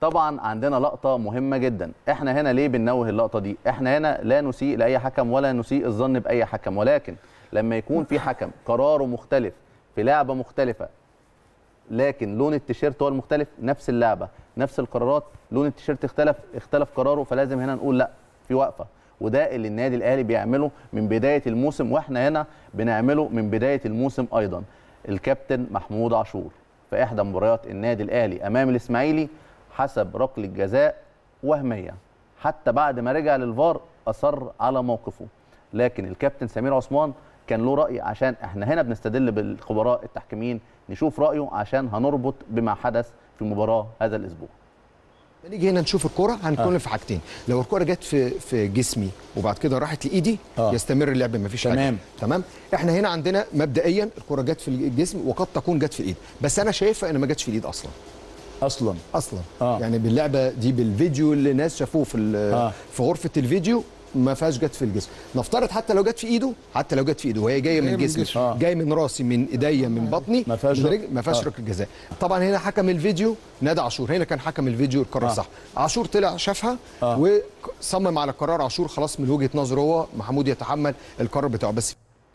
طبعا عندنا لقطه مهمه جدا احنا هنا ليه بننوه اللقطه دي احنا هنا لا نسيء لاي حكم ولا نسيء الظن باي حكم ولكن لما يكون في حكم قراره مختلف في لعبه مختلفه لكن لون التيشيرت هو المختلف نفس اللعبه نفس القرارات لون التيشيرت اختلف اختلف قراره فلازم هنا نقول لا في وقفه وده اللي النادي الاهلي بيعمله من بدايه الموسم واحنا هنا بنعمله من بدايه الموسم ايضا الكابتن محمود عاشور في احدى مباريات النادي الاهلي امام الاسماعيلي حسب ركله جزاء وهميه حتى بعد ما رجع للفار اصر على موقفه لكن الكابتن سمير عثمان كان له راي عشان احنا هنا بنستدل بالخبراء التحكيميين نشوف رايه عشان هنربط بما حدث في المباراه هذا الاسبوع نيجي هنا نشوف الكرة هنتكلم في حاجتين لو الكرة جت في في جسمي وبعد كده راحت لايدي آه. يستمر اللعب مفيش حاجه تمام. تمام احنا هنا عندنا مبدئيا الكرة جت في الجسم وقد تكون جت في الايد بس انا شايفها ان ما جتش في الايد اصلا اصلا اصلا آه. يعني باللعبه دي بالفيديو اللي الناس شافوه في ال- آه. في غرفه الفيديو ما فيهاش جت في الجسم نفترض حتى لو جت في ايده حتى لو جت في ايده وهي جايه من جسمي آه. جاي من راسي من ايديا من بطني ما فيهاش من رك- رجل- ما فيهاش آه. ركله جزاء طبعا هنا حكم الفيديو نادى عاشور هنا كان حكم الفيديو القرار آه. صح عاشور طلع شافها آه. وصمم على قرار عاشور خلاص من وجهه نظره هو محمود يتحمل القرار بتاعه بس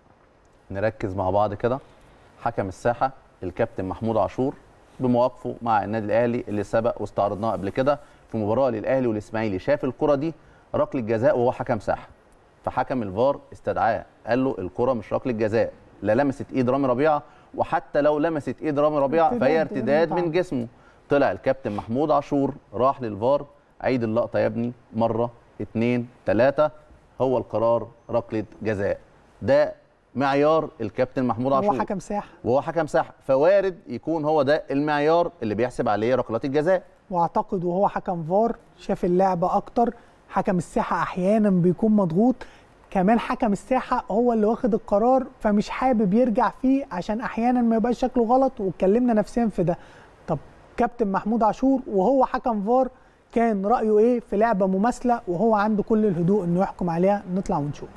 نركز مع بعض كده حكم الساحه الكابتن محمود عاشور بمواقفه مع النادي الاهلي اللي سبق واستعرضناه قبل كده في مباراه للاهلي والاسماعيلي شاف الكره دي ركله جزاء وهو حكم ساحه فحكم الفار استدعاه قال له الكره مش ركله جزاء لا لمست ايد رامي ربيعه وحتى لو لمست ايد رامي ربيعه فهي ارتداد ارتداد غير من جسمه طلع الكابتن محمود عاشور راح للفار عيد اللقطه يا ابني مره اتنين تلاته هو القرار ركله جزاء ده معيار الكابتن محمود هو عاشور حكم ساحه وهو حكم ساحه فوارد يكون هو ده المعيار اللي بيحسب عليه ركلات الجزاء واعتقد وهو حكم فار شاف اللعبه اكتر حكم الساحه احيانا بيكون مضغوط كمان حكم الساحه هو اللي واخد القرار فمش حابب يرجع فيه عشان احيانا ما يبقاش شكله غلط واتكلمنا نفسيا في ده طب كابتن محمود عاشور وهو حكم فار كان رايه ايه في لعبه مماثله وهو عنده كل الهدوء انه يحكم عليها نطلع ونشوف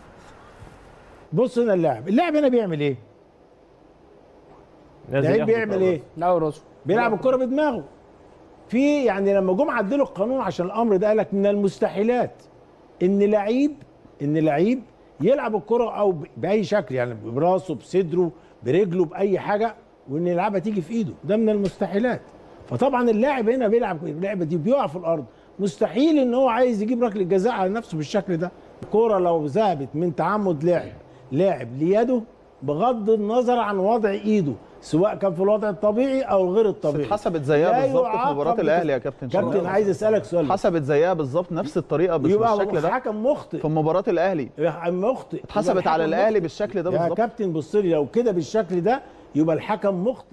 بص هنا اللاعب اللاعب هنا بيعمل ايه اللعيب بيعمل ايه لا راسه بيلعب الكرة بدماغه في يعني لما جم عدلوا القانون عشان الامر ده قال لك من المستحيلات ان لعيب ان لعيب يلعب الكرة او ب- باي شكل يعني براسه بصدره برجله باي حاجه وان يلعبها تيجي في ايده ده من المستحيلات فطبعا اللاعب هنا بيلعب اللعبه دي بيقع في الارض مستحيل ان هو عايز يجيب ركله جزاء على نفسه بالشكل ده الكرة لو ذهبت من تعمد لاعب لاعب ليده بغض النظر عن وضع ايده سواء كان في الوضع الطبيعي او غير الطبيعي اتحسبت زيها لا بالظبط في يعاقب مباراه بت- الاهلي يا كابتن كابتن شرف. عايز اسالك سؤال بس. حسبت زيها بالظبط نفس الطريقه بس يبقى بالشكل ده حكم مخطئ في مباراه الاهلي مخطئ اتحسبت يبقى على الحكم الاهلي مخطئ. بالشكل ده يا بالظبط كابتن بص لي لو كده بالشكل ده يبقى الحكم مخطئ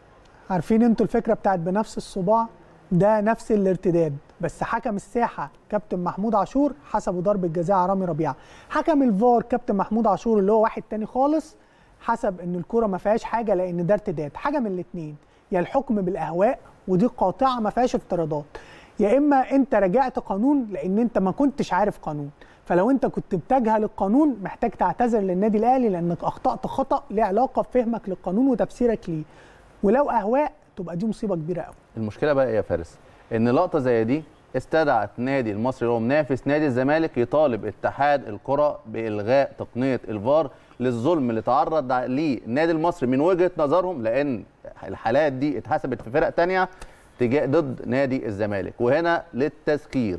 عارفين انتوا الفكره بتاعت بنفس الصباع ده نفس الارتداد بس حكم الساحه كابتن محمود عاشور حسبوا ضربه جزاء على رامي ربيعه حكم الفار كابتن محمود عاشور اللي هو واحد تاني خالص حسب ان الكره ما فيهاش حاجه لان ده ارتداد حاجه من الاثنين يا الحكم بالاهواء ودي قاطعه ما فيهاش افتراضات يا اما انت راجعت قانون لان انت ما كنتش عارف قانون فلو انت كنت بتجهل القانون محتاج تعتذر للنادي الاهلي لانك اخطات خطا ليه علاقه بفهمك للقانون وتفسيرك ليه ولو اهواء تبقى دي مصيبه كبيره قوي المشكله بقى ايه يا فارس ان لقطه زي دي استدعت نادي المصري اللي هو منافس نادي الزمالك يطالب اتحاد الكره بالغاء تقنيه الفار للظلم اللي تعرض ليه النادي المصري من وجهه نظرهم لان الحالات دي اتحسبت في فرق تانية تجاه ضد نادي الزمالك وهنا للتذكير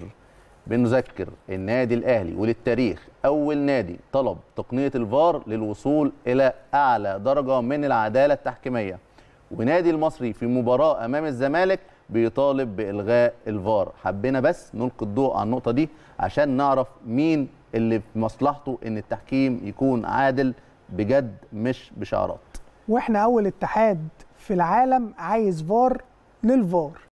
بنذكر النادي الاهلي وللتاريخ اول نادي طلب تقنيه الفار للوصول الى اعلى درجه من العداله التحكيميه ونادي المصري في مباراه امام الزمالك بيطالب بالغاء الفار حبينا بس نلقي الضوء على النقطه دي عشان نعرف مين اللي في مصلحته ان التحكيم يكون عادل بجد مش بشعارات واحنا اول اتحاد في العالم عايز فار للفار